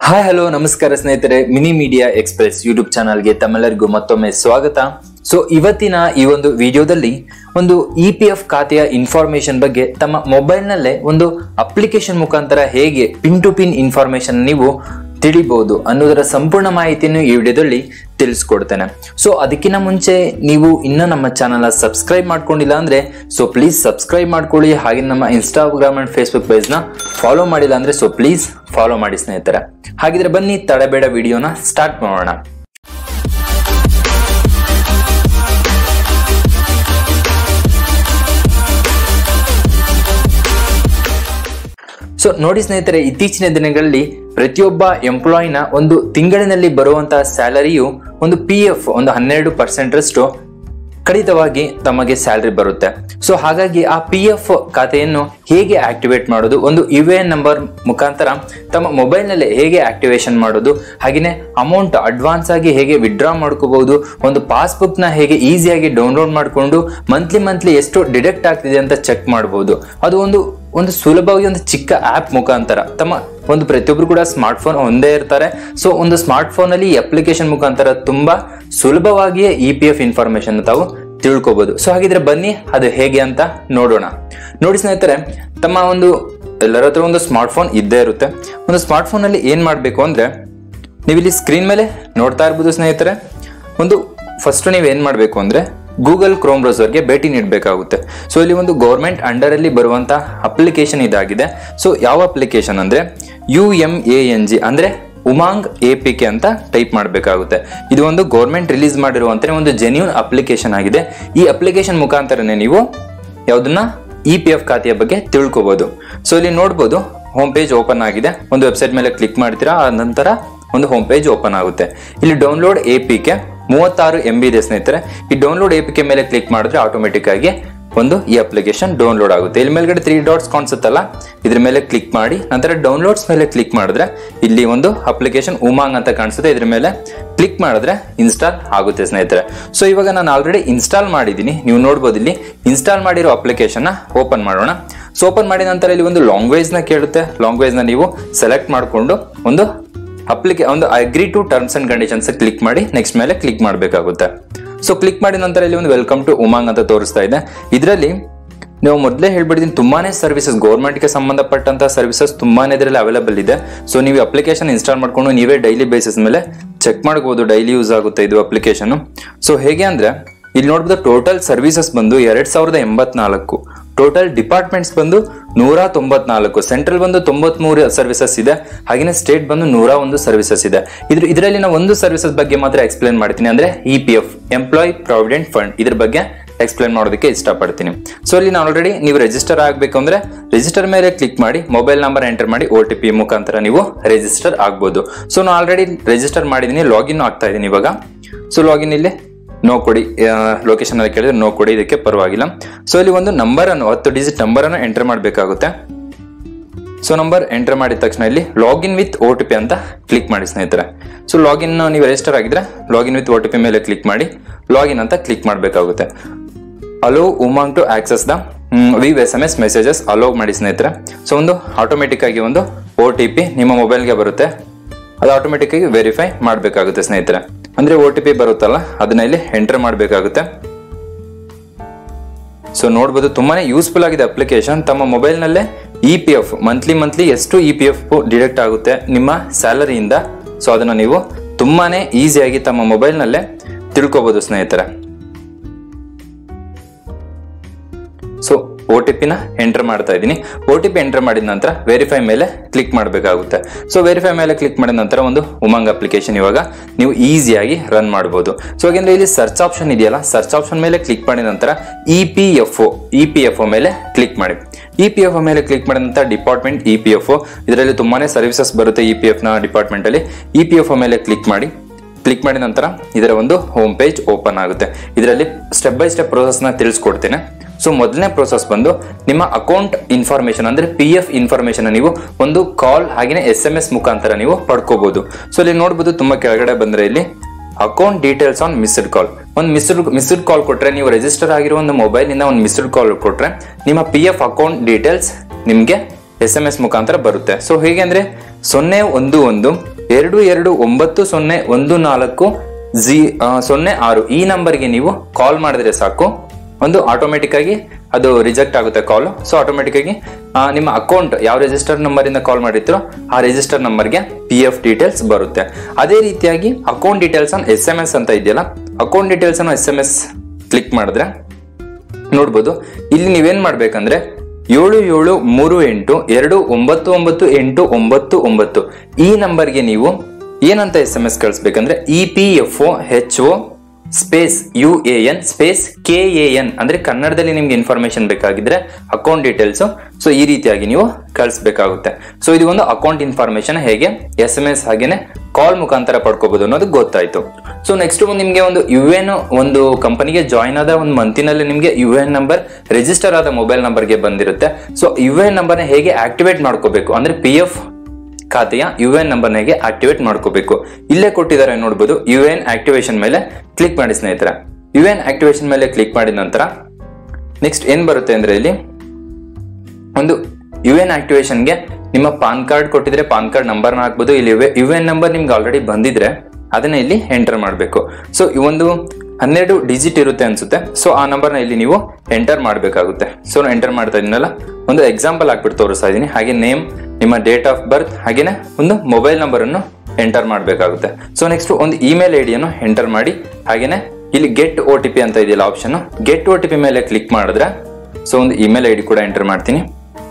hi hello ನಮಸ್ಕಾರ ಸ್ನೇಹಿತರೆ mini media express YouTube ಚಾನಲ್ಗೆ ತಮ್ಮೆಲ್ಲರಿಗೂ ಮತ್ತೊಮ್ಮೆ ಸ್ವಾಗತ ಸೊ ಇವತ್ತಿನ ಈ ಒಂದು ವಿಡಿಯೋದಲ್ಲಿ ಒಂದು ಇ ಪಿ ಎಫ್ ಖಾತೆಯ ಇನ್ಫಾರ್ಮೇಶನ್ ಬಗ್ಗೆ ತಮ್ಮ ಮೊಬೈಲ್ನಲ್ಲೇ ಒಂದು ಅಪ್ಲಿಕೇಶನ್ ಮುಖಾಂತರ ಹೇಗೆ ಪಿನ್ ಟು ಪಿನ್ ಇನ್ಫಾರ್ಮೇಶನ್ ನೀವು ತಿಳಿಬಹುದು ಅನ್ನೋದರ ಸಂಪೂರ್ಣ ಮಾಹಿತಿಯನ್ನು ಈ ವಿಡಿಯೋದಲ್ಲಿ ತಿಳಿಸ್ಕೊಡ್ತೇನೆ ಸೊ ಅದಕ್ಕಿಂತ ಮುಂಚೆ ನೀವು ಇನ್ನೂ ನಮ್ಮ ಚಾನಲ್ ಸಬ್ಸ್ಕ್ರೈಬ್ ಮಾಡ್ಕೊಂಡಿಲ್ಲ ಅಂದ್ರೆ ಸೊ ಪ್ಲೀಸ್ ಸಬ್ಸ್ಕ್ರೈಬ್ ಮಾಡ್ಕೊಳ್ಳಿ ಹಾಗೆ ನಮ್ಮ ಇನ್ಸ್ಟಾಗ್ರಾಮ್ ಅಂಡ್ ಫೇಸ್ಬುಕ್ ಪೇಜ್ನ ಫಾಲೋ ಮಾಡಿಲ್ಲ ಅಂದ್ರೆ ಸೊ ಪ್ಲೀಸ್ ಫಾಲೋ ಮಾಡಿ ಸ್ನೇಹಿತರೆ ಹಾಗಿದ್ರೆ ಬನ್ನಿ ತಡಬೇಡ ವಿಡಿಯೋನ ಸ್ಟಾರ್ಟ್ ಮಾಡೋಣ ಸೊ ನೋಡಿ ಸ್ನೇಹಿತರೆ ಇತ್ತೀಚಿನ ದಿನಗಳಲ್ಲಿ ಪ್ರತಿಯೊಬ್ಬ ಎಂಪ್ಲಾಯಿನ ಒಂದು ತಿಂಗಳಿನಲ್ಲಿ ಬರುವಂತಹ ಸ್ಯಾಲರಿಯು ಒಂದು ಪಿ ಎಫ್ ಒಂದು ಹನ್ನೆರಡು ಪರ್ಸೆಂಟ್ ರಷ್ಟು ಕಡಿತವಾಗಿ ತಮಗೆ ಸ್ಯಾಲರಿ ಬರುತ್ತೆ ಸೊ ಹಾಗಾಗಿ ಆ ಪಿ ಎಫ್ ಖಾತೆಯನ್ನು ಹೇಗೆ ಆಕ್ಟಿವೇಟ್ ಮಾಡೋದು ಒಂದು ಯು ಎ ನಂಬರ್ ಮುಖಾಂತರ ತಮ್ಮ ಮೊಬೈಲ್ನಲ್ಲೇ ಹೇಗೆ ಆಕ್ಟಿವೇಶನ್ ಮಾಡೋದು ಹಾಗೆಯೇ ಅಮೌಂಟ್ ಅಡ್ವಾನ್ಸ್ ಆಗಿ ಹೇಗೆ ವಿಡ್ರಾ ಮಾಡ್ಕೋಬಹುದು ಒಂದು ಪಾಸ್ಬುಕ್ನ ಹೇಗೆ ಈಸಿಯಾಗಿ ಡೌನ್ಲೋಡ್ ಮಾಡಿಕೊಂಡು ಮಂತ್ಲಿ ಮಂತ್ಲಿ ಎಷ್ಟು ಡಿಡಕ್ಟ್ ಆಗ್ತಿದೆ ಅಂತ ಚೆಕ್ ಮಾಡಬಹುದು ಅದು ಒಂದು ಒಂದು ಸುಲಭವಾಗಿ ಒಂದು ಚಿಕ್ಕ ಆಪ್ ಮುಖಾಂತರ ತಮ್ಮ ಒಂದು ಪ್ರತಿಯೊಬ್ಬರು ಕೂಡ ಸ್ಮಾರ್ಟ್ ಫೋನ್ ಒಂದೇ ಇರ್ತಾರೆ ಸೊ ಒಂದು ಸ್ಮಾರ್ಟ್ ಫೋನ್ ಅಲ್ಲಿ ಅಪ್ಲಿಕೇಶನ್ ಮುಖಾಂತರ ತುಂಬಾ ಸುಲಭವಾಗಿಯೇ ಇ ಪಿ ಎಫ್ ಇನ್ಫಾರ್ಮೇಶನ್ ತಾವು ತಿಳ್ಕೊಬಹುದು ಸೊ ಹಾಗಿದ್ರೆ ಬನ್ನಿ ಅದು ಹೇಗೆ ಅಂತ ನೋಡೋಣ ನೋಡಿ ಸ್ನೇಹಿತರೆ ತಮ್ಮ ಒಂದು ಎಲ್ಲರ ಹತ್ರ ಒಂದು ಸ್ಮಾರ್ಟ್ ಫೋನ್ ಇದ್ದೇ ಇರುತ್ತೆ ಒಂದು ಸ್ಮಾರ್ಟ್ ಫೋನ್ ಅಲ್ಲಿ ಏನ್ ಮಾಡ್ಬೇಕು ಅಂದ್ರೆ ನೀವಿಲ್ಲಿ ಸ್ಕ್ರೀನ್ ಮೇಲೆ ನೋಡ್ತಾ ಇರ್ಬೋದು ಸ್ನೇಹಿತರೆ ಒಂದು ಫಸ್ಟ್ ನೀವು ಏನ್ ಮಾಡ್ಬೇಕು ಅಂದ್ರೆ ಗೂಗಲ್ ಕ್ರೋಮ್ ಬ್ರೌಸರ್ಗೆ ಭೇಟಿ ನೀಡಬೇಕಾಗುತ್ತೆ ಸೊ ಇಲ್ಲಿ ಒಂದು ಗೌರ್ಮೆಂಟ್ ಅಂಡರ್ ಅಲ್ಲಿ ಬರುವಂತ ಅಪ್ಲಿಕೇಶನ್ ಇದಾಗಿದೆ ಸೊ ಯಾವ ಅಪ್ಲಿಕೇಶನ್ ಅಂದ್ರೆ U M A N G ಅಂದ್ರೆ ಉಮಾಂಗ್ ಎ ಪಿ ಕೆ ಅಂತ ಟೈಪ್ ಮಾಡಬೇಕಾಗುತ್ತೆ ಇದು ಒಂದು ಗೌರ್ಮೆಂಟ್ ರಿಲೀಸ್ ಮಾಡಿರುವಂತ ಒಂದು ಜೆನ್ಯೂನ್ ಅಪ್ಲಿಕೇಶನ್ ಆಗಿದೆ ಈ ಅಪ್ಲಿಕೇಶನ್ ಮುಖಾಂತರನೇ ನೀವು ಯಾವ್ದನ್ನ ಇ ಪಿ ಎಫ್ ಖಾತೆಯ ಬಗ್ಗೆ ತಿಳ್ಕೊಬಹುದು ಸೊ ಇಲ್ಲಿ ನೋಡ್ಬೋದು ಹೋಮ್ ಪೇಜ್ ಓಪನ್ ಆಗಿದೆ ಒಂದು ವೆಬ್ಸೈಟ್ ಮೇಲೆ ಕ್ಲಿಕ್ ಮಾಡ್ತೀರಾ ಆ ನಂತರ ಒಂದು ಹೋಮ್ ಪೇಜ್ ಓಪನ್ ಆಗುತ್ತೆ ಇಲ್ಲಿ ಡೌನ್ಲೋಡ್ ಎ ಪಿ ಕೆ ಮೂವತ್ತಾರು ಎಂ ಬಿ ಇದೆ ಸ್ನೇಹಿತರೆ ಈ ಡೌನ್ಲೋಡ್ ಎ ಪಿ ಕೆ ಮೇಲೆ ಕ್ಲಿಕ್ ಮಾಡಿದ್ರೆ ಆಟೋಮೆಟಿಕ್ ಆಗಿ ಒಂದು ಈ ಅಪ್ಲಿಕೇಶನ್ ಡೌನ್ಲೋಡ್ ಆಗುತ್ತೆ ಇಲ್ಲಿ ಮೇಲ್ಗಡೆ ತ್ರೀ ಡಾಟ್ಸ್ ಕಾಣಿಸುತ್ತಲ್ಲ ಇದ್ರ ಮೇಲೆ ಕ್ಲಿಕ್ ಮಾಡಿ ನಂತರ ಡೌನ್ಲೋಡ್ಸ್ ಮೇಲೆ ಕ್ಲಿಕ್ ಮಾಡಿದ್ರೆ ಇಲ್ಲಿ ಒಂದು ಅಪ್ಲಿಕೇಶನ್ ಉಮಾಂಗ್ ಅಂತ ಕಾಣಿಸುತ್ತೆ ಇದ್ರ ಮೇಲೆ ಕ್ಲಿಕ್ ಮಾಡಿದ್ರೆ ಇನ್ಸ್ಟಾಲ್ ಆಗುತ್ತೆ ಸ್ನೇಹಿತರೆ ಸೊ ಇವಾಗ ನಾನು ಆಲ್ರೆಡಿ ಇನ್ಸ್ಟಾಲ್ ಮಾಡಿದ್ದೀನಿ ನೀವು ನೋಡ್ಬೋದು ಇಲ್ಲಿ ಇನ್ಸ್ಟಾಲ್ ಮಾಡಿರೋ ಅಪ್ಲಿಕೇಶನ್ ಓಪನ್ ಮಾಡೋಣ ಸೊ ಓಪನ್ ಮಾಡಿದ ನಂತರ ಇಲ್ಲಿ ಒಂದು ಲಾಂಗ್ವೇಜ್ ನ ಕೇಳುತ್ತೆ ಲಾಂಗ್ವೇಜ್ ನ ನೀವು ಸೆಲೆಕ್ಟ್ ಮಾಡಿಕೊಂಡು ಒಂದು ಅಪ್ಲಿಕೇ ಒಂದು agree to terms and conditions click ಮಾಡಿ ನೆಕ್ಸ್ಟ್ ಮೇಲೆ ಕ್ಲಿಕ್ ಮಾಡಬೇಕಾಗುತ್ತೆ ಸೊ ಕ್ಲಿಕ್ ಮಾಡಿದ ನಂತರ ಇಲ್ಲಿ ಒಂದು ವೆಲ್ಕಮ್ ಟು ಉಮಾಂಗ್ ಅಂತ ತೋರಿಸ್ತಾ ಇದೆ ಇದರಲ್ಲಿ ನೀವು ಮೊದಲೇ ಹೇಳ್ಬಿಟ್ಟಿದ್ದೀನಿ ತುಂಬಾನೇ ಸರ್ವಿಸಸ್ ಗೌರ್ಮೆಂಟ್ಗೆ ಸಂಬಂಧಪಟ್ಟಂತ ಸರ್ವಿಸಸ್ ತುಂಬಾನೇ ಇದರಲ್ಲಿ ಅವೈಲೇಬಲ್ ಇದೆ ಸೊ ನೀವು ಅಪ್ಲಿಕೇಶನ್ ಇನ್ಸ್ಟಾಲ್ ಮಾಡ್ಕೊಂಡು ನೀವೇ ಡೈಲಿ ಬೇಸಿಸ್ ಮೇಲೆ ಚೆಕ್ ಮಾಡ್ಬೋದು ಡೈಲಿ ಯೂಸ್ ಆಗುತ್ತೆ ಇದು ಅಪ್ಲಿಕೇಶನ್ ಸೊ ಹೇಗೆ ಅಂದ್ರೆ ಇಲ್ಲಿ ನೋಡ್ಬೋದು ಟೋಟಲ್ ಸರ್ವಿಸಸ್ ಬಂದು ಎರಡ್ ಸಾವಿರದ ಎಂಬತ್ನಾಲ್ಕು ಟೋಟಲ್ ಡಿಪಾರ್ಟ್ಮೆಂಟ್ಸ್ ಬಂದು ನೂರ ತೊಂಬತ್ನಾಲ್ಕು ಸೆಂಟ್ರಲ್ ಬಂದು ತೊಂಬತ್ಮೂರು ಸರ್ವಿಸಸ್ ಇದೆ ಹಾಗೆಯೇ ಸ್ಟೇಟ್ ಬಂದು ನೂರ ಒಂದು ಸರ್ವಿಸಸ್ ಇದೆ ಇದ್ರ ಇದರಲ್ಲಿ ನಾವು ಒಂದು ಸರ್ವಿಸಸ್ ಬಗ್ಗೆ ಮಾತ್ರ ಎಕ್ಸ್ಪ್ಲೇನ್ ಮಾಡ್ತೀನಿ ಅಂದ್ರೆ E P F employ provident fund ಇದ್ರ ಬಗ್ಗೆ ಎಕ್ಸ್ಪ್ಲೇನ್ ಮಾಡೋದಕ್ಕೆ ಇಷ್ಟಪಡ್ತೀನಿ ಸೊ ಇಲ್ಲಿ ನಾನು ಆಲ್ರೆಡಿ ನೀವು ರಿಜಿಸ್ಟರ್ ಆಗಬೇಕು ಅಂದ್ರೆ ರಿಜಿಸ್ಟರ್ ಮೇಲೆ ಕ್ಲಿಕ್ ಮಾಡಿ ಮೊಬೈಲ್ ನಂಬರ್ ಎಂಟರ್ ಮಾಡಿ ಒ ಟಿ ಪಿ ಮುಖಾಂತರ ನೀವು ರಿಜಿಸ್ಟರ್ ಆಗ್ಬೋದು ಸೊ ನಾನು ಆಲ್ರೆಡಿ ರಿಜಿಸ್ಟರ್ ಮಾಡಿದ್ದೀನಿ ಲಾಗಿನ್ ಆಗ್ತಾ ಇದ್ದೀನಿ ಇವಾಗ ಸೊ ಲಾಗಿನ್ ಇಲ್ಲಿ ನೋ ಕೊಡಿ ಲೊಕೇಶನ್ ಅಲ್ಲಿ ಕೇಳಿದ್ರೆ ನೋ ಕೊಡಿ ಇದಕ್ಕೆ ಪರವಾಗಿಲ್ಲ ಸೊ ಇಲ್ಲಿ ಒಂದು ನಂಬರ್ ಅನ್ನು ಹತ್ತು ಡಿಜಿಟ್ ನಂಬರ್ ಅನ್ನು ಎಂಟರ್ ಮಾಡಬೇಕಾಗುತ್ತೆ ಸೊ ನಂಬರ್ ಎಂಟರ್ ಮಾಡಿದ ತಕ್ಷಣ ಇಲ್ಲಿ login with O T P ಅಂತ ಕ್ಲಿಕ್ ಮಾಡಿ ಸ್ನೇಹಿತರೆ ಸೊ ಲಾಗಿನ್ ನೀವು ರಿಜಿಸ್ಟರ್ ಆಗಿದ್ರೆ login with O T P ಮೇಲೆ ಕ್ಲಿಕ್ ಮಾಡಿ ಲಾಗಿನ್ ಅಂತ ಕ್ಲಿಕ್ ಮಾಡಬೇಕಾಗುತ್ತೆ allow Umang to access the V S M S messages allow ಮಾಡಿ ಸ್ನೇಹಿತರೆ ಸೊ ಒಂದು ಆಟೋಮೆಟಿಕ್ ಆಗಿ ಒಂದು ಓ ಟಿ ಪಿ ನಿಮ್ಮ ಮೊಬೈಲ್ಗೆ ಬರುತ್ತೆ ಅದು ಆಟೋಮೆಟಿಕ್ ಆಗಿ ವೆರಿಫೈ ಮಾಡಬೇಕಾಗುತ್ತೆ ಸ್ನೇಹಿತರೆ ಅಂದ್ರೆ ಓ ಟಿ ಪಿ ಬರುತ್ತಲ್ಲ ಅದನ್ನ ಇಲ್ಲಿ ಎಂಟರ್ ಮಾಡಬೇಕಾಗುತ್ತೆ ಸೊ ನೋಡ್ಬೋದು ತುಂಬಾನೇ ಯೂಸ್ಫುಲ್ ಆಗಿದೆ ಅಪ್ಲಿಕೇಶನ್ ತಮ್ಮ ಮೊಬೈಲ್ನಲ್ಲೇ E P F monthly monthly ಎಷ್ಟು ಇ ಪಿ ಎಫ್ ಡಿಡಕ್ಟ್ ಆಗುತ್ತೆ ನಿಮ್ಮ ಸ್ಯಾಲರಿಯಿಂದ ಸೊ ಅದನ್ನ ನೀವು ತುಂಬಾನೇ ಈಸಿಯಾಗಿ ತಮ್ಮ ಮೊಬೈಲ್ನಲ್ಲೇ ತಿಳ್ಕೊಬಹುದು ಸ್ನೇಹಿತರೆ ಸೊ ಒ ಟಿ ಪಿನ ಎಂಟರ್ ಮಾಡ್ತಾ ಇದ್ದೀನಿ ಒ ಟಿ ಪಿ ಎಂಟರ್ ಮಾಡಿದ ನಂತರ ವೆರಿಫೈ ಮೇಲೆ ಕ್ಲಿಕ್ ಮಾಡಬೇಕಾಗುತ್ತೆ ಸೊ ವೆರಿಫೈ ಮೇಲೆ ಕ್ಲಿಕ್ ಮಾಡಿದ ನಂತರ ಒಂದು ಉಮಂಗ್ ಅಪ್ಲಿಕೇಶನ್ ಇವಾಗ ನೀವು ಈಸಿಯಾಗಿ ರನ್ ಮಾಡಬಹುದು ಸೊ ಹಾಗೆಂದ್ರೆ ಇಲ್ಲಿ ಸರ್ಚ್ ಆಪ್ಷನ್ ಇದೆಯಲ್ಲ ಸರ್ಚ್ ಆಪ್ಷನ್ ಮೇಲೆ ಕ್ಲಿಕ್ ಮಾಡಿದ ನಂತರ E P F O E P F O ಮೇಲೆ ಕ್ಲಿಕ್ ಮಾಡಿ ಇ ಪಿ ಎಫ್ ಮೇಲೆ ಕ್ಲಿಕ್ ಮಾಡಿದ ನಂತರ ಡಿಪಾರ್ಟ್ಮೆಂಟ್ ಇ ಪಿ ಎಫ್ ಇದರಲ್ಲಿ ತುಂಬಾನೇ ಸರ್ವಿಸಸ್ ಬರುತ್ತೆ ಇ ಪಿ ಎಫ್ ನ ಡಿಪಾರ್ಟ್ಮೆಂಟ್ ಅಲ್ಲಿ ಇ ಪಿ ಎಫ್ ಮೇಲೆ ಕ್ಲಿಕ್ ಮಾಡಿ ಕ್ಲಿಕ್ ಮಾಡಿದ ನಂತರ ಇದರ ಒಂದು ಹೋಮ್ ಪೇಜ್ ಓಪನ್ ಆಗುತ್ತೆ ಇದರಲ್ಲಿ ಸ್ಟೆಪ್ ಬೈ ಸ್ಟೆಪ್ ಪ್ರೋಸೆಸ್ ನ ತಿಳಿಸ್ಕೊಡ್ತೇನೆ ಸೊ ಮೊದಲನೇ ಪ್ರೋಸೆಸ್ ಬಂದು ನಿಮ್ಮ ಅಕೌಂಟ್ ಇನ್ಫಾರ್ಮೇಶನ್ ಅಂದ್ರೆ ಪಿ ಎಫ್ ಇನ್ಫಾರ್ಮೇಶನ್ ನೀವು ಒಂದು ಕಾಲ್ ಹಾಗೆಯೇ ಎಸ್ ಎಂ ಎಸ್ ಮುಖಾಂತರ ನೀವು ಪಡ್ಕೋಬಹುದು ಸೊ ಇಲ್ಲಿ ನೋಡಬಹುದು ತುಂಬಾ ಕೆಳಗಡೆ ಬಂದ್ರೆ ಇಲ್ಲಿ account details on missed call ಒಂದು ಮಿಸ್ಡ್ ಮಿಸ್ಡ್ ಕಾಲ್ ಕೊಟ್ರೆ ನೀವು ರಿಜಿಸ್ಟರ್ ಆಗಿರೋ ಒಂದು ಮೊಬೈಲ್ ಇಂದ ಒಂದು ಮಿಸ್ಡ್ ಕಾಲ್ ಕೊಟ್ರೆ ನಿಮ್ಮ ಪಿ ಎಫ್ ಅಕೌಂಟ್ ಡೀಟೇಲ್ಸ್ ನಿಮಗೆ ಎಸ್ ಎಂ ಎಸ್ ಮುಖಾಂತರ ಬರುತ್ತೆ ಸೊ ಹೇಗೆ ಅಂದ್ರೆ ಸೊನ್ನೆ ಒಂದು ಒಂದು ಎರಡು ಎರಡು ಒಂಬತ್ತು ಸೊನ್ನೆ ಒಂದು ನಾಲ್ಕು ಜಿ ಆ, ಸೊನ್ನೆ ಆರು ಈ ನಂಬರ್ಗೆ ನೀವು ಕಾಲ್ ಮಾಡಿದ್ರೆ ಸಾಕು ಒಂದು ಆಟೋಮೆಟಿಕ್ ಆಗಿ ಅದು ರಿಜೆಕ್ಟ್ ಆಗುತ್ತೆ ಕಾಲ್ ಸೊ ಆಟೋಮೆಟಿಕ್ ಆಗಿ ಆ, ನಿಮ್ಮ ಅಕೌಂಟ್ ಯಾವ ರಿಜಿಸ್ಟರ್ ನಂಬರ್ ಇಂದ ಕಾಲ್ ಮಾಡಿರ್ತೀರೋ ಆ ರಿಜಿಸ್ಟರ್ ನಂಬರ್ಗೆ ಪಿ ಎಫ್ ಡೀಟೇಲ್ಸ್ ಬರುತ್ತೆ ಅದೇ ರೀತಿಯಾಗಿ ಅಕೌಂಟ್ ಡೀಟೇಲ್ಸ್ ಅನ್ನು ಎಸ್ ಎಂ ಎಸ್ ಅಂತ ಇದೆಯಲ್ಲ ಅಕೌಂಟ್ ಡೀಟೇಲ್ಸ್ ಅನ್ನು ಎಸ್ ಎಂ ಎಸ್ ಕ್ಲಿಕ್ ಮಾಡಿದ್ರೆ ನೋಡ್ಬೋದು ಇಲ್ಲಿ ನೀವೇನ್ ಮಾಡ್ಬೇಕಂದ್ರೆ ಏಳು ಏಳು ಮೂರು ಎಂಟು ಎರಡು ಒಂಬತ್ತು ಒಂಬತ್ತು ಎಂಟು ಒಂಬತ್ತು ಒಂಬತ್ತು ಈ ನಂಬರ್ಗೆ ನೀವು ಏನಂತ ಎಸ್ ಎಂ ಎಸ್ ಕಳಿಸ್ಬೇಕಂದ್ರೆ E P F O H O space U A N space K A N ಅಂದ್ರೆ ಕನ್ನಡದಲ್ಲಿ ನಿಮ್ಗೆ ಇನ್ಫಾರ್ಮೇಶನ್ ಬೇಕಾಗಿದ್ರೆ ಅಕೌಂಟ್ ಡೀಟೇಲ್ಸ್ ಸೊ ಈ ರೀತಿಯಾಗಿ ನೀವು ಕಳಿಸ್ಬೇಕಾಗುತ್ತೆ ಸೊ ಇದು ಒಂದು ಅಕೌಂಟ್ ಇನ್ಫಾರ್ಮೇಶನ್ ಹೇಗೆ ಎಸ್ ಎಂ ಎಸ್ ಹಾಗೇನೆ ಕಾಲ್ ಮುಖಾಂತರ ಪಡ್ಕೋಬಹುದು ಅನ್ನೋದು ಗೊತ್ತಾಯ್ತು ಸೊ ನೆಕ್ಸ್ಟ್ ನಿಮ್ಗೆ ಒಂದು ಯು ಎನ್ ಒಂದು ಕಂಪನಿಗೆ ಜಾಯ್ನ್ ಆದ ಒಂದು ಮಂತಿನಲ್ಲಿ ನಿಮ್ಗೆ ಯು ಎನ್ ನಂಬರ್ ರಿಜಿಸ್ಟರ್ ಆದ ಮೊಬೈಲ್ ನಂಬರ್ಗೆ ಬಂದಿರುತ್ತೆ ಸೊ ಯು ಎನ್ ನಂಬರ್ನ ಹೇಗೆ ಆಕ್ಟಿವೇಟ್ ಮಾಡ್ಕೋಬೇಕು ಅಂದ್ರೆ ಪಿ ಎಫ್ ಖಾತೆಯ ಯು ಎನ್ ನಂಬರ್ನ ಹೇಗೆ ಆಕ್ಟಿವೇಟ್ ಮಾಡ್ಕೋಬೇಕು ಇಲ್ಲೇ ಕೊಟ್ಟಿದ್ದಾರೆ ನೋಡ್ಬೋದು ಯು ಎನ್ ಆಕ್ಟಿವೇಶನ್ ಮೇಲೆ ಕ್ಲಿಕ್ ಮಾಡಿ ಸ್ನೇಹಿತರೆ ಯು ಎನ್ ಆಕ್ಟಿವೇಶನ್ ಮೇಲೆ ಕ್ಲಿಕ್ ಮಾಡಿದ ನಂತರ ನೆಕ್ಸ್ಟ್ ಏನ್ ಬರುತ್ತೆ ಅಂದ್ರೆ ಇಲ್ಲಿ ಒಂದು ಯು ಎನ್ ಆಕ್ಟಿವೇಶನ್ಗೆ ನಿಮ್ಮ ಪಾನ್ ಕಾರ್ಡ್ ಕೊಟ್ಟಿದ್ರೆ ಪಾನ್ ಕಾರ್ಡ್ ನಂಬರ್ನ ಹಾಕ್ಬೋದು ಇಲ್ಲಿ ಯು ಎನ್ ನಂಬರ್ ನಿಮ್ಗೆ ಆಲ್ರೆಡಿ ಬಂದಿದ್ರೆ ಅದನ್ನ ಇಲ್ಲಿ ಎಂಟರ್ ಮಾಡಬೇಕು ಸೊ ಈ ಒಂದು ಹನ್ನೆರಡು ಡಿಜಿಟ್ ಇರುತ್ತೆ ಅನ್ಸುತ್ತೆ ಸೊ ಆ ನಂಬರ್ನ ಇಲ್ಲಿ ನೀವು ಎಂಟರ್ ಮಾಡಬೇಕಾಗುತ್ತೆ ಸೊ ನಾನು ಎಂಟರ್ ಮಾಡ್ತಾ ಇದೀನಲ್ಲ ಒಂದು ಎಕ್ಸಾಂಪಲ್ ಹಾಕ್ಬಿಟ್ಟು ತೋರಿಸ್ತಾ ಇದ್ದೀನಿ ಹಾಗೆ ನೇಮ್ ನಿಮ್ಮ ಡೇಟ್ ಆಫ್ ಬರ್ತ್ ಹಾಗೇನೆ ಒಂದು ಮೊಬೈಲ್ ನಂಬರ್ ಅನ್ನು ಎಂಟರ್ ಮಾಡಬೇಕಾಗುತ್ತೆ ಸೊ ನೆಕ್ಸ್ಟ್ ಒಂದು ಇಮೇಲ್ ಐ ಡಿಯನ್ನು ಎಂಟರ್ ಮಾಡಿ ಹಾಗೇನೆ ಇಲ್ಲಿ ಗೆಟ್ ಒ ಟಿ ಪಿ ಅಂತ ಇದೆಯಲ್ಲ option get O T P ಮೇಲೆ ಕ್ಲಿಕ್ ಮಾಡಿದ್ರೆ ಸೊ ಒಂದು ಇಮೇಲ್ ಐ ಡಿ ಕೂಡ ಎಂಟರ್ ಮಾಡ್ತೀನಿ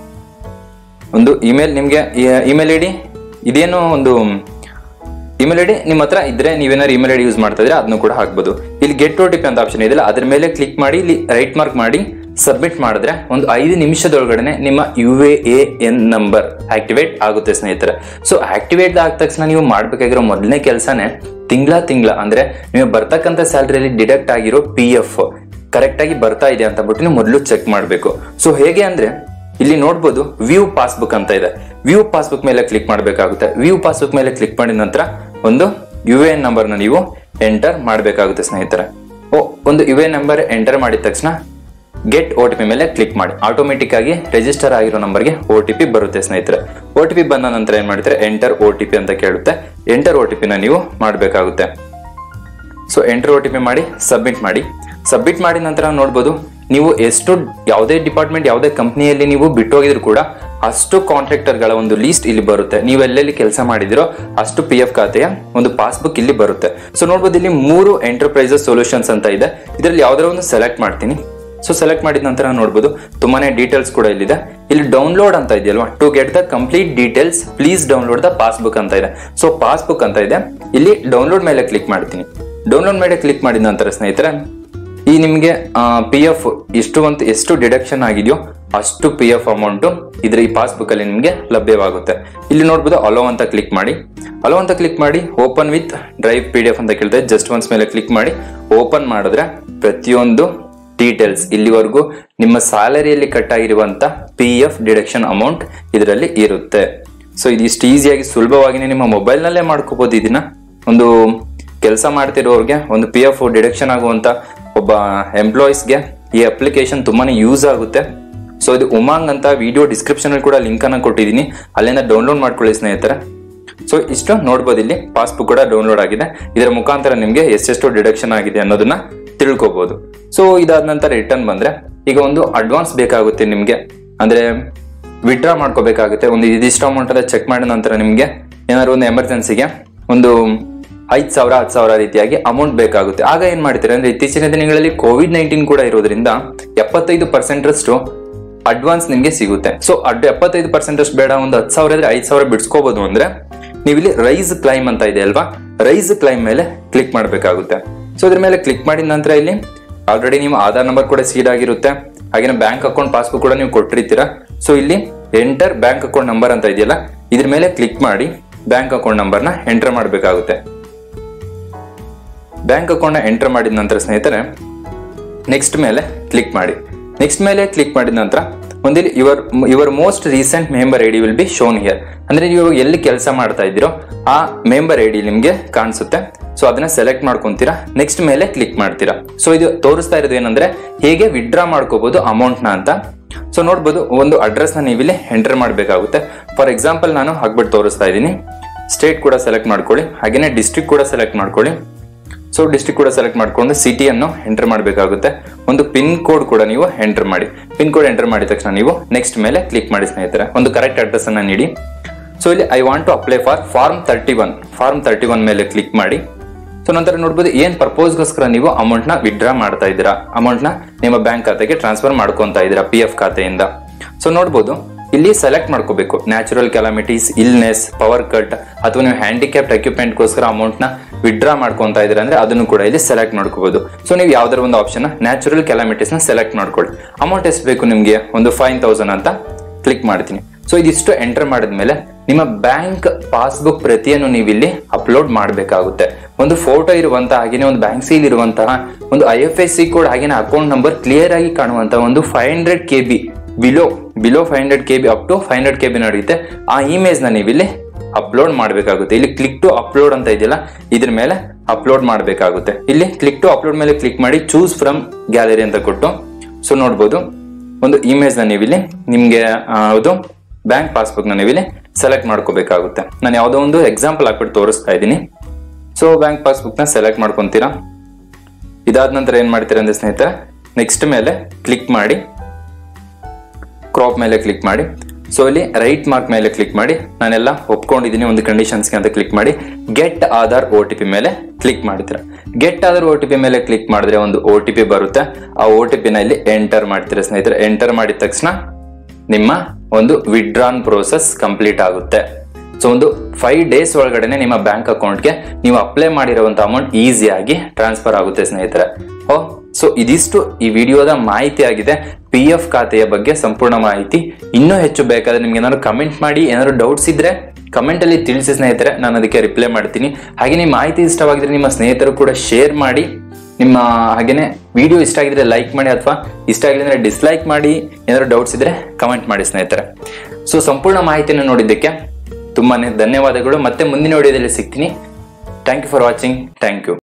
ಒಂದು ಇಮೇಲ್ ನಿಮಗೆ ಇಮೇಲ್ ಐ ಡಿ ಇದೇನು ಒಂದು ಇಮೇಲ್ ಐ ಡಿ ನಿಮ್ಮ ಹತ್ರ ಇದ್ರೆ ನೀವೇನಾದ್ರು ಇಮೇಲ್ ಐ ಡಿ ಯೂಸ್ ಮಾಡ್ತಾ ಇದ್ರೆ ಅದನ್ನು ಕೂಡ ಹಾಕ್ಬೋದು ಇಲ್ಲಿ ಗೆಟ್ ಒ ಟಿ ಪಿ ಅಂತ ಆಪ್ಷನ್ ಇದೆಯಲ್ಲ ಅದ್ರ ಮೇಲೆ ಕ್ಲಿಕ್ ಮಾಡಿ ಇಲ್ಲಿ ರೈಟ್ ಮಾರ್ಕ್ ಮಾಡಿ ಸಬ್ಮಿಟ್ ಮಾಡಿದ್ರೆ ಒಂದು ಐದು ನಿಮಿಷದೊಳಗಡೆ ನಿಮ್ಮ U A N number activate ಆಗುತ್ತೆ ಸ್ನೇಹಿತರೆ ಸೊ ಆಕ್ಟಿವೇಟ್ ಆದ ತಕ್ಷಣ ನೀವು ಮಾಡ್ಬೇಕಾಗಿರೋ ಮೊದಲನೇ ಕೆಲಸನೇ ತಿಂಗಳ ತಿಂಗಳ ಅಂದ್ರೆ ನೀವು ಬರ್ತಕ್ಕಂಥ ಸ್ಯಾಲ್ರಿಯಲ್ಲಿ ಡಿಡಕ್ಟ್ ಆಗಿರೋ ಪಿ ಎಫ್ ಕರೆಕ್ಟ್ ಆಗಿ ಬರ್ತಾ ಇದೆ ಅಂತ ಬಿಟ್ಟು ನೀವು ಮೊದಲು ಚೆಕ್ ಮಾಡಬೇಕು ಸೊ ಹೇಗೆ ಅಂದ್ರೆ ಇಲ್ಲಿ ನೋಡ್ಬೋದು ವ್ಯೂ ಪಾಸ್ಬುಕ್ ಅಂತ ಇದೆ ವ್ಯೂ ಪಾಸ್ಬುಕ್ ಮೇಲೆ ಕ್ಲಿಕ್ ಮಾಡಬೇಕಾಗುತ್ತೆ ವ್ಯೂ ಪಾಸ್ಬುಕ್ ಮೇಲೆ ಕ್ಲಿಕ್ ಮಾಡಿದ ನಂತರ ಒಂದು ಯು ಎ ಎನ್ ನಂಬರ್ನ ನೀವು ಎಂಟರ್ ಮಾಡಬೇಕಾಗುತ್ತೆ ಸ್ನೇಹಿತರೆ ಓ ಒಂದು ಯು ಎ ನಂಬರ್ ಎಂಟರ್ ಮಾಡಿದ ತಕ್ಷಣ ಗೆಟ್ ಒ ಟಿ ಪಿ ಮೇಲೆ ಕ್ಲಿಕ್ ಮಾಡಿ ಆಟೋಮೆಟಿಕ್ ಆಗಿ ರಿಜಿಸ್ಟರ್ ಆಗಿರೋ ನಂಬರ್ಗೆ ಒ ಟಿ ಪಿ ಬರುತ್ತೆ ಸ್ನೇಹಿತರೆ ಒ ಟಿ ಪಿ ಬಂದ ನಂತರ ಏನ್ ಮಾಡ್ತಾರೆ ಎಂಟರ್ ಒ ಟಿ ಪಿ ಅಂತ ಕೇಳುತ್ತೆ ಎಂಟರ್ ಒ ಟಿ ಪಿನ ನೀವು ಮಾಡಬೇಕಾಗುತ್ತೆ so enter O T P ಮಾಡಿ ಸಬ್ಮಿಟ್ ಮಾಡಿ ಸಬ್ಮಿಟ್ ಮಾಡಿದ ನಂತರ ನೋಡ್ಬೋದು ನೀವು ಎಷ್ಟು ಯಾವುದೇ ಡಿಪಾರ್ಟ್ಮೆಂಟ್ ಯಾವುದೇ ಕಂಪ್ನಿಯಲ್ಲಿ ನೀವು ಬಿಟ್ಟೋಗಿದ್ರು ಕೂಡ ಅಷ್ಟು ಕಾಂಟ್ರಾಕ್ಟರ್ಗಳ ಒಂದು ಲೀಸ್ಟ್ ಇಲ್ಲಿ ಬರುತ್ತೆ ನೀವು ಎಲ್ಲೆಲ್ಲಿ ಕೆಲಸ ಮಾಡಿದಿರೋ ಅಷ್ಟು ಪಿ ಎಫ್ ಖಾತೆಯ ಒಂದು ಪಾಸ್ಬುಕ್ ಇಲ್ಲಿ ಬರುತ್ತೆ ಸೊ ನೋಡ್ಬೋದು ಇಲ್ಲಿ ಮೂರು ಎಂಟರ್ಪ್ರೈಸಸ್ ಸೊಲ್ಯೂಷನ್ಸ್ ಅಂತ ಇದೆ ಇದರಲ್ಲಿ ಯಾವ್ದಾರ ಒಂದು ಸೆಲೆಕ್ಟ್ ಮಾಡ್ತೀನಿ ಸೊ ಸೆಲೆಕ್ಟ್ ಮಾಡಿದ ನಂತರ ನೋಡ್ಬೋದು ತುಂಬಾನೇ ಡೀಟೇಲ್ಸ್ ಕೂಡ ಇಲ್ಲಿದೆ ಇಲ್ಲಿ ಡೌನ್ಲೋಡ್ ಅಂತ ಇದೆಯಲ್ವಾ to get the complete details please download the passbook ಅಂತ ಇದೆ ಸೊ ಪಾಸ್ಬುಕ್ ಅಂತ ಇದೆ ಇಲ್ಲಿ ಡೌನ್ಲೋಡ್ ಮೇಲೆ ಕ್ಲಿಕ್ ಮಾಡ್ತೀನಿ ಡೌನ್ಲೋಡ್ ಮೇಲೆ ಕ್ಲಿಕ್ ಮಾಡಿದ ನಂತರ ಸ್ನೇಹಿತರೆ ಈ ನಿಮಗೆ ಪಿ ಎಫ್ ಎಷ್ಟು ಅಂತ ಎಷ್ಟು ಡಿಡಕ್ಷನ್ ಆಗಿದೆಯೋ ಅಷ್ಟು ಪಿ ಎಫ್ ಅಮೌಂಟ್ ಇದ್ರ ಈ ಪಾಸ್ಬುಕ್ ಅಲ್ಲಿ ನಿಮಗೆ ಲಭ್ಯವಾಗುತ್ತೆ ಇಲ್ಲಿ ನೋಡ್ಬೋದು ಅಲೋ ಅಂತ ಕ್ಲಿಕ್ ಮಾಡಿ ಅಲೋ ಅಂತ ಕ್ಲಿಕ್ ಮಾಡಿ open with drive P D F ಅಂತ ಕೇಳ್ತದೆ ಜಸ್ಟ್ ಒನ್ಸ್ ಮೇಲೆ ಕ್ಲಿಕ್ ಮಾಡಿ ಓಪನ್ ಮಾಡಿದ್ರೆ ಪ್ರತಿಯೊಂದು ಡೀಟೇಲ್ಸ್ ಇಲ್ಲಿವರೆಗೂ ನಿಮ್ಮ ಸ್ಯಾಲರಿಯಲ್ಲಿ ಕಟ್ ಆಗಿರುವಂತ ಪಿ ಎಫ್ ಡಿಡಕ್ಷನ್ ಅಮೌಂಟ್ ಇದರಲ್ಲಿ ಇರುತ್ತೆ ಸೊ ಇದು ಇಷ್ಟು ಈಸಿಯಾಗಿ ಸುಲಭವಾಗಿ ನಿಮ್ಮ ಮೊಬೈಲ್ ನಲ್ಲೇ ಮಾಡ್ಕೋಬಹುದು ಇದನ್ನ ಒಂದು ಕೆಲಸ ಮಾಡ್ತಿರೋರ್ಗೆ ಒಂದು ಪಿ ಎಫ್ ಡಿಡಕ್ಷನ್ ಆಗುವಂತ ಒಬ್ಬ ಎಂಪ್ಲಾಯೀಸ್ಗೆ ಈ ಅಪ್ಲಿಕೇಶನ್ ತುಂಬಾನೇ ಯೂಸ್ ಆಗುತ್ತೆ ಸೊ ಇದು ಉಮಾಂಗ್ ಅಂತ ವಿಡಿಯೋ ಡಿಸ್ಕ್ರಿಪ್ಷನ್ ಅಲ್ಲಿ ಕೂಡ ಲಿಂಕ್ ಅನ್ನ ಕೊಟ್ಟಿದ್ದೀನಿ ಅಲ್ಲಿಂದ ಡೌನ್ಲೋಡ್ ಮಾಡ್ಕೊಳ್ಳಿ ಸ್ನೇಹಿತರೆ ಸೊ ಇಷ್ಟು ನೋಡ್ಬೋದು ಇಲ್ಲಿ ಪಾಸ್ಬುಕ್ ಕೂಡ ಡೌನ್ಲೋಡ್ ಆಗಿದೆ ಇದರ ಮುಖಾಂತರ ನಿಮಗೆ ಎಷ್ಟೆಷ್ಟು ಡಿಡಕ್ಷನ್ ಆಗಿದೆ ಅನ್ನೋದನ್ನ ತಿಳ್ಕೊಬಹುದು ಸೊ ಇದಾದ ನಂತರ ರಿಟರ್ನ್ ಬಂದ್ರೆ ಈಗ ಒಂದು ಅಡ್ವಾನ್ಸ್ ಬೇಕಾಗುತ್ತೆ ನಿಮ್ಗೆ ಅಂದ್ರೆ ವಿಡ್ರಾ ಮಾಡ್ಕೋಬೇಕಾಗುತ್ತೆ ಒಂದು ಇದಿಷ್ಟು ಅಮೌಂಟ್ ಎಲ್ಲ ಚೆಕ್ ಮಾಡಿದ ನಂತರ ನಿಮ್ಗೆ ಏನಾದ್ರು ಒಂದು ಎಮರ್ಜೆನ್ಸಿಗೆ ಒಂದು ಐದ್ ಸಾವಿರ ಹತ್ತು ಸಾವಿರ ರೀತಿಯಾಗಿ ಅಮೌಂಟ್ ಬೇಕಾಗುತ್ತೆ ಆಗ ಏನ್ ಮಾಡ್ತೀರಾ ಅಂದ್ರೆ ಇತ್ತೀಚಿನ ದಿನಗಳಲ್ಲಿ ಕೋವಿಡ್ ನೈನ್ಟೀನ್ ಕೂಡ ಇರೋದ್ರಿಂದ ಎಪ್ಪತ್ತೈದು ಪರ್ಸೆಂಟ್ ಅಷ್ಟು ಅಡ್ವಾನ್ಸ್ ನಿಮ್ಗೆ ಸಿಗುತ್ತೆ ಸೊ ಅಡ್ ಎಪ್ಪತ್ತೈದು ಪರ್ಸೆಂಟ್ ಅಷ್ಟು ಬೇಡ ಒಂದು ಹತ್ತು ಸಾವಿರ ಇದ್ರೆ ಐದು ಸಾವಿರ ಬಿಡಿಸ್ಕೋಬಹುದು ಅಂದ್ರೆ ನೀವು ಇಲ್ಲಿ ರೈಸ್ ಕ್ಲೈಮ್ ಅಂತ ಇದೆ ಅಲ್ವಾ ರೈಸ್ ಕ್ಲೈಮ್ ಮೇಲೆ ಕ್ಲಿಕ್ ಮಾಡಬೇಕಾಗುತ್ತೆ ಸೊ ಇದ್ರ ಮೇಲೆ ಕ್ಲಿಕ್ ಮಾಡಿದ ನಂತರ ಇಲ್ಲಿ ಆಲ್ರೆಡಿ ನಿಮ್ಮ ಆಧಾರ್ ನಂಬರ್ ಕೂಡ ಸೀಡ್ ಆಗಿರುತ್ತೆ ಹಾಗೆ ಬ್ಯಾಂಕ್ ಅಕೌಂಟ್ ಪಾಸ್ಬುಕ್ ಕೂಡ ನೀವು ಕೊಟ್ಟಿರ್ತೀರಾ ಸೊ ಇಲ್ಲಿ ಎಂಟರ್ ಬ್ಯಾಂಕ್ ಅಕೌಂಟ್ ನಂಬರ್ ಅಂತ ಇದೆಯಲ್ಲ ಇದ್ರ ಮೇಲೆ ಕ್ಲಿಕ್ ಮಾಡಿ ಬ್ಯಾಂಕ್ ಅಕೌಂಟ್ ನಂಬರ್ನ ಎಂಟರ್ ಮಾಡಬೇಕಾಗುತ್ತೆ ಬ್ಯಾಂಕ್ ಅಕೌಂಟ್ನ ಎಂಟರ್ ಮಾಡಿದ ನಂತರ ಸ್ನೇಹಿತರೆ ನೆಕ್ಸ್ಟ್ ಮೇಲೆ ಕ್ಲಿಕ್ ಮಾಡಿ ನೆಕ್ಸ್ಟ್ ಮೇಲೆ ಕ್ಲಿಕ್ ಮಾಡಿದ ನಂತರ ಒಂದಿಲ್ಲಿ your your most recent member I D will be shown here ಅಂದ್ರೆ ನೀವು ಎಲ್ಲಿ ಕೆಲಸ ಮಾಡ್ತಾ ಇದ್ದೀರೋ ಆ ಮೆಂಬರ್ ಐ ಡಿ ನಿಮ್ಗೆ ಕಾಣಿಸುತ್ತೆ ಸೊ ಅದನ್ನ ಸೆಲೆಕ್ಟ್ ಮಾಡ್ಕೊಂತೀರಾ ನೆಕ್ಸ್ಟ್ ಮೇಲೆ ಕ್ಲಿಕ್ ಮಾಡ್ತೀರಾ ಸೊ ಇದು ತೋರಿಸ್ತಾ ಇರೋದು ಏನಂದ್ರೆ ಹೇಗೆ ವಿಡ್ರಾ ಮಾಡ್ಕೋಬಹುದು ಅಮೌಂಟ್ ನ ಅಂತ ಸೊ ನೋಡ್ಬೋದು ಒಂದು ಅಡ್ರೆಸ್ ನ ನೀವಿಲ್ಲಿ ಎಂಟರ್ ಮಾಡಬೇಕಾಗುತ್ತೆ ಫಾರ್ ಎಕ್ಸಾಂಪಲ್ ನಾನು ಹಾಕ್ಬಿಟ್ಟು ತೋರಿಸ್ತಾ ಇದ್ದೀನಿ ಸ್ಟೇಟ್ ಕೂಡ ಸೆಲೆಕ್ಟ್ ಮಾಡ್ಕೊಳ್ಳಿ ಹಾಗೇನೆ ಡಿಸ್ಟ್ರಿಕ್ಟ್ ಕೂಡ ಸೆಲೆಕ್ಟ್ ಮಾಡ್ಕೊಳ್ಳಿ ಸೊ ಡಿಸ್ಟ್ರಿಕ್ಟ್ ಕೂಡ ಸೆಲೆಕ್ಟ್ ಮಾಡ್ಕೊಂಡು ಸಿಟಿಯನ್ನು ಎಂಟರ್ ಮಾಡಬೇಕಾಗುತ್ತೆ ಒಂದು ಪಿನ್ ಕೋಡ್ ಕೂಡ ನೀವು ಎಂಟರ್ ಮಾಡಿ ಪಿನ್ ಕೋಡ್ ಎಂಟರ್ ಮಾಡಿದ ತಕ್ಷಣ ನೀವು ನೆಕ್ಸ್ಟ್ ಮೇಲೆ ಕ್ಲಿಕ್ ಮಾಡಿ ಸ್ನೇಹಿತರೆ ಒಂದು ಕರೆಕ್ಟ್ ಅಡ್ರೆಸ್ ಅನ್ನ ನೀಡಿ ಸೊ ಇಲ್ಲಿ I want to apply for form thirty one form thirty one ಮೇಲೆ ಕ್ಲಿಕ್ ಮಾಡಿ ಸೊ ನಂತರ ನೋಡ್ಬೋದು ಏನ್ ಪರ್ಪೋಸ್ಗೋಸ್ಕರ ನೀವು ಅಮೌಂಟ್ ನ ವಿಡ್ರಾ ಮಾಡ್ತಾ ಇದ್ದೀರಾ ಅಮೌಂಟ್ ನ ನಿಮ್ಮ ಬ್ಯಾಂಕ್ ಖಾತೆಗೆ ಟ್ರಾನ್ಸ್ಫರ್ ಮಾಡ್ಕೊಂತಾ ಇದ್ದೀರಾ ಪಿ ಎಫ್ ಖಾತೆಯಿಂದ ಸೊ ನೋಡ್ಬೋದು ಇಲ್ಲಿ ಸೆಲೆಕ್ಟ್ ಮಾಡ್ಕೋಬೇಕು natural calamities illness power cut ಅಥವಾ ನೀವು ಹ್ಯಾಂಡಿಕ್ಯಾಪ್ಟ್ ಎಕ್ವಿಪ್ಮೆಂಟ್ಗೋಸ್ಕರ ಅಮೌಂಟ್ ನ ವಿಡ್ರಾ ಮಾಡ್ಕೊಂತಾ ಇದ್ದೀರಾ ಅಂದ್ರೆ ಅದನ್ನು ಕೂಡ ಇಲ್ಲಿ ಸೆಲೆಕ್ಟ್ ಮಾಡ್ಕೋಬಹುದು ಸೊ ನೀವು ಯಾವ್ದಾರ ಒಂದು ಆಪ್ಷನ್ ನ್ಯಾಚುರಲ್ ಕೆಲಾಮಿಟೀಸ್ ನ ಸೆಲೆಕ್ಟ್ ಮಾಡ್ಕೊಳ್ಳಿ ಅಮೌಂಟ್ ಎಷ್ಟು ಬೇಕು ನಿಮಗೆ ಒಂದು ಫೈವ್ ತೌಸಂಡ್ ಅಂತ ಕ್ಲಿಕ್ ಮಾಡ್ತೀನಿ ಸೊ ಇದಿಷ್ಟು ಎಂಟರ್ ಮಾಡಿದ್ಮೇಲೆ ನಿಮ್ಮ ಬ್ಯಾಂಕ್ ಪಾಸ್ಬುಕ್ ಪ್ರತಿಯನ್ನು ನೀವು ಇಲ್ಲಿ ಅಪ್ಲೋಡ್ ಮಾಡಬೇಕಾಗುತ್ತೆ ಒಂದು ಫೋಟೋ ಇರುವಂತಹ ಹಾಗೇನೆ ಒಂದು ಬ್ಯಾಂಕ್ ಸೀಲ್ ಇರುವಂತಹ ಒಂದು I F S C code ಹಾಗೇನೆ ಅಕೌಂಟ್ ನಂಬರ್ ಕ್ಲಿಯರ್ ಆಗಿ ಕಾಣುವಂತಹ ಒಂದು five hundred K B below below five hundred K B up to five hundred K B ನಡೆಯುತ್ತೆ ಆ ಇಮೇಜ್ ನ ನೀವು ಇಲ್ಲಿ ಅಪ್ಲೋಡ್ ಮಾಡಬೇಕಾಗುತ್ತೆ ಇಲ್ಲಿ ಕ್ಲಿಕ್ ಟು ಅಪ್ಲೋಡ್ ಅಂತ ಇದೆಯಲ್ಲ ಇದ್ರ ಮೇಲೆ ಅಪ್ಲೋಡ್ ಮಾಡಬೇಕಾಗುತ್ತೆ ಇಲ್ಲಿ ಕ್ಲಿಕ್ ಟು ಅಪ್ಲೋಡ್ ಮೇಲೆ ಕ್ಲಿಕ್ ಮಾಡಿ ಚೂಸ್ ಫ್ರಮ್ ಗ್ಯಾಲರಿ ಅಂತ ಕೊಟ್ಟು ಸೊ ನೋಡ್ಬೋದು ಒಂದು ಇಮೇಜ್ ನ ನೀವು ಇಲ್ಲಿ ನಿಮ್ಗೆ ಯಾವುದು ಬ್ಯಾಂಕ್ ಪಾಸ್ಬುಕ್ ನ ನೀವು ಇಲ್ಲಿ ಸೆಲೆಕ್ಟ್ ಮಾಡ್ಕೋಬೇಕಾಗುತ್ತೆ ನಾನು ಯಾವುದೋ ಒಂದು ಎಕ್ಸಾಂಪಲ್ ಹಾಕ್ಬಿಟ್ಟು ತೋರಿಸ್ತಾ ಇದ್ದೀನಿ ಸೊ ಬ್ಯಾಂಕ್ ಪಾಸ್ಬುಕ್ ನ ಸೆಲೆಕ್ಟ್ ಮಾಡ್ಕೊಂತೀರಾ ಇದಾದ ನಂತರ ಏನ್ ಮಾಡ್ತೀರಾ ಅಂದ್ರೆ ಸ್ನೇಹಿತರೆ ನೆಕ್ಸ್ಟ್ ಮೇಲೆ ಕ್ಲಿಕ್ ಮಾಡಿ ಕ್ರಾಪ್ ಮೇಲೆ ಕ್ಲಿಕ್ ಮಾಡಿ ಸೊ ಇಲ್ಲಿ ರೈಟ್ ಮಾರ್ಕ್ ಮೇಲೆ ಕ್ಲಿಕ್ ಮಾಡಿ ನಾನೆಲ್ಲ ಒಪ್ಕೊಂಡಿದ್ದೀನಿ ಒಂದು ಕಂಡೀಷನ್ಸ್ಗೆ ಅಂತ ಕ್ಲಿಕ್ ಮಾಡಿ get Aadhaar O T P ಮೇಲೆ ಕ್ಲಿಕ್ ಮಾಡ್ತೀರಾ get Aadhaar O T P ಮೇಲೆ ಕ್ಲಿಕ್ ಮಾಡಿದ್ರೆ ಒಂದು ಒ ಟಿ ಪಿ ಬರುತ್ತೆ ಆ ಒ ಟಿ ಪಿನ ಇಲ್ಲಿ ಎಂಟರ್ ಮಾಡ್ತೀರಾ ಸ್ನೇಹಿತರೆ ಎಂಟರ್ ಮಾಡಿದ ತಕ್ಷಣ ನಿಮ್ಮ ಒಂದು ವಿಡ್ರಾನ್ ಪ್ರೋಸೆಸ್ ಕಂಪ್ಲೀಟ್ ಆಗುತ್ತೆ ಸೊ ಒಂದು ಫೈವ್ ಡೇಸ್ ಒಳಗಡೆನೆ ನಿಮ್ಮ ಬ್ಯಾಂಕ್ ಅಕೌಂಟ್ಗೆ ನೀವು ಅಪ್ಲೈ ಮಾಡಿರುವಂತ ಅಮೌಂಟ್ ಈಸಿಯಾಗಿ ಟ್ರಾನ್ಸ್ಫರ್ ಆಗುತ್ತೆ ಸ್ನೇಹಿತರೆ ಓ ಸೊ ಇದಿಷ್ಟು ಈ ವಿಡಿಯೋದ ಮಾಹಿತಿ ಆಗಿದೆ ಪಿ ಎಫ್ ಖಾತೆಯ ಬಗ್ಗೆ ಸಂಪೂರ್ಣ ಮಾಹಿತಿ ಇನ್ನೂ ಹೆಚ್ಚು ಬೇಕಾದ್ರೆ ನಿಮ್ಗೆ ಏನಾದ್ರು ಕಮೆಂಟ್ ಮಾಡಿ ಏನಾದ್ರು ಡೌಟ್ಸ್ ಇದ್ರೆ ಕಮೆಂಟ್ ಅಲ್ಲಿ ತಿಳಿಸಿ ಸ್ನೇಹಿತರೆ ನಾನು ಅದಕ್ಕೆ ರಿಪ್ಲೈ ಮಾಡ್ತೀನಿ ಹಾಗೆ ನಿಮ್ಮ ಮಾಹಿತಿ ಇಷ್ಟವಾಗಿದ್ರೆ ನಿಮ್ಮ ಸ್ನೇಹಿತರು ಕೂಡ ಶೇರ್ ಮಾಡಿ ನಿಮ್ಮ ಹಾಗೇನೆ ವಿಡಿಯೋ ಇಷ್ಟ ಆಗಿದ್ರೆ ಲೈಕ್ ಮಾಡಿ ಅಥವಾ ಇಷ್ಟ ಆಗಿಲ್ಲ ಅಂದ್ರೆ ಡಿಸ್ಲೈಕ್ ಮಾಡಿ ಏನಾದ್ರು ಡೌಟ್ಸ್ ಇದ್ರೆ ಕಮೆಂಟ್ ಮಾಡಿ ಸ್ನೇಹಿತರೆ ಸೊ ಸಂಪೂರ್ಣ ಮಾಹಿತಿಯನ್ನು ನೋಡಿದ್ದಕ್ಕೆ ತುಂಬಾನೇ ಧನ್ಯವಾದಗಳು ಮತ್ತೆ ಮುಂದಿನ ವಿಡಿಯೋದಲ್ಲಿ ಸಿಗ್ತೀನಿ thank you for watching thank you